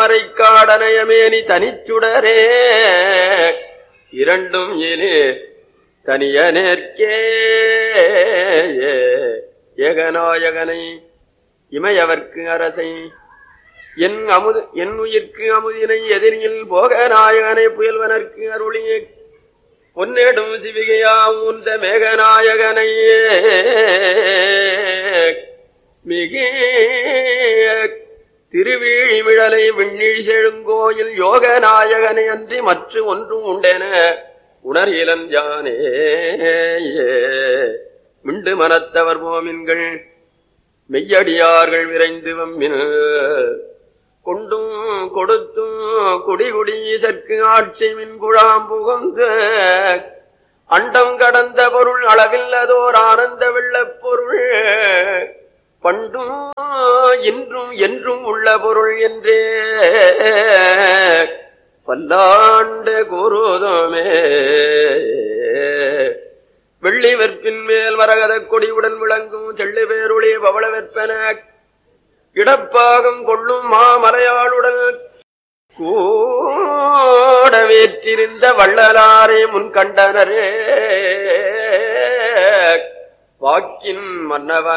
தாமரை காடனயமேனி தனிச்சுடரே இரண்டும் இனி தனிய நேர்க்கே ஏகநாயகனை இமையவர்க்கு அரசை என் அமுது என் உயிர்க்கு அமுதினை எதிரில் போக நாயகனை புயல்வனர்க்கு அருளிய பொன்னேடும் சிவிகையா உந்த மேகநாயகனையே மிக திருவீழிமிழலை விண்ணிழி செழுங்கோயில் யோக நாயகனை அன்றி மற்ற ஒன்றும் உண்டென உணர்கிலன் யானே மிண்டு மனத்தவர் போமின்கள் மெய்யடியார்கள் விரைந்து வம்மின் கொண்டும் கொடுத்தும் குடிகுடி சற்கு ஆட்சி மின் குழாம் புகுந்து அண்டம் கடந்த பொருள் அளவில்லதோர் ஆனந்த வெள்ளப் பொருள் பண்டும் இன்றும் என்றும் உள்ள பொருள் என்றே பல்லாண்டு கூறுதோமே வெள்ளி வெற்பின் மேல் மரகத கொடியுடன் விளங்கும் தெள்ளு பேருளே பவள வெற்பன இடப்பாகம் கொள்ளும் மாமலையாளுடன் கூட வேற்றிருந்த வள்ளலாரே முன் கண்டனரே வாக்கின் மன்னவன்